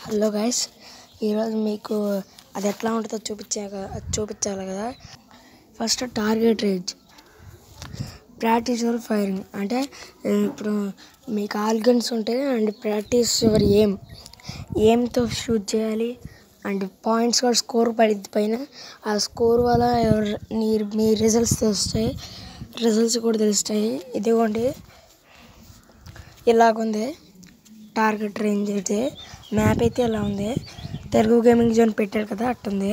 hello guys ఈరోజు మీకు అది ఎట్లా ఉంటుందో చూపించాక చూపించాలి కదా first target range practice your firing అంటే ఏ, ఇప్పుడు మీకు ఆల్ గన్స్ ఉంటాయి అండ్ ప్రాక్టీస్ యువర్ ఏం ఏమ్తో షూట్ చేయాలి అండ్ పాయింట్స్ కూడా స్కోర్ పడిద్ది పైన ఆ స్కోర్ వల్ల ఎవరు నీ మీ రిజల్ట్స్ తెలుస్తాయి రిజల్ట్స్ కూడా తెలుస్తాయి ఇదిగోండి ఇలాగుంది టార్గెట్ రేంజ్ అయితే మ్యాప్ అయితే ఇలా ఉంది తెలుగు గేమింగ్ జోన్ పెట్టారు కదా అట్టుంది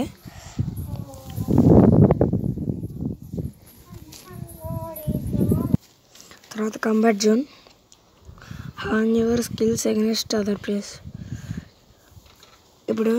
తర్వాత combat zone hone your skills against other players ఇప్పుడు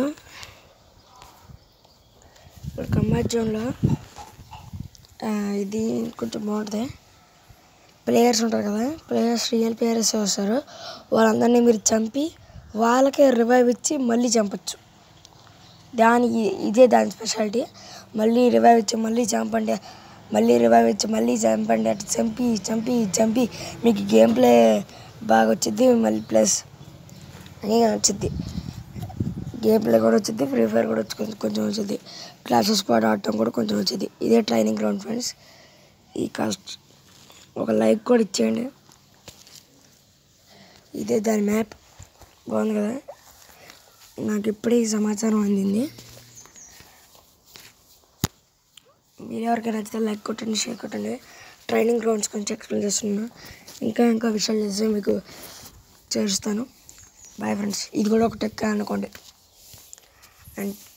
ఇప్పుడు కంబాట్ జోన్లో ఆ, ఇది కొంచెం బాగుంటుంది ప్లేయర్స్ ఉంటారు కదా ప్లేయర్స్ రియల్ ప్లేయర్స్ వస్తారు వాళ్ళందరినీ మీరు చంపి వాళ్ళకే రివైవ్ ఇచ్చి మళ్ళీ చంపచ్చు దానికి ఇదే దాని స్పెషాలిటీ మళ్ళీ రివైవ్ ఇచ్చి మళ్ళీ చంపండి మళ్ళీ రివైవ్ ఇచ్చి మళ్ళీ చంపండి అటు చంపి చంపి చంపి మీకు గేమ్ ప్లే బాగా వచ్చింది మళ్ళీ ప్లస్ అని వచ్చింది గేమ్ ప్లే కూడా వచ్చింది ఫ్రీ ఫైర్ కూడా వచ్చి కొంచెం కొంచెం వచ్చింది క్లాసెస్ స్క్వాడ్ ఆడటం కూడా కొంచెం వచ్చింది ఇదే ట్రైనింగ్ గ్రౌండ్ ఫ్రెండ్స్ ఈ కాస్ట్ ఒక లైక్ కూడా ఇచ్చేయండి ఇదే దాని మ్యాప్ బాగుంది కదా నాకు ఇప్పుడే ఈ సమాచారం అందింది మీరు ఎవరికైనా నచ్చితే లైక్ కొట్టండి షేర్ కొట్టండి ట్రైనింగ్ గ్రౌండ్స్ కొంచెం ఎక్స్ప్లెయిన్ చేస్తున్నాను ఇంకా ఇంకా విషయాలు చేస్తే మీకు చేస్తాను బాయ్ ఫ్రెండ్స్ ఇది కూడా ఒక టెక్ అనుకోండి అండ్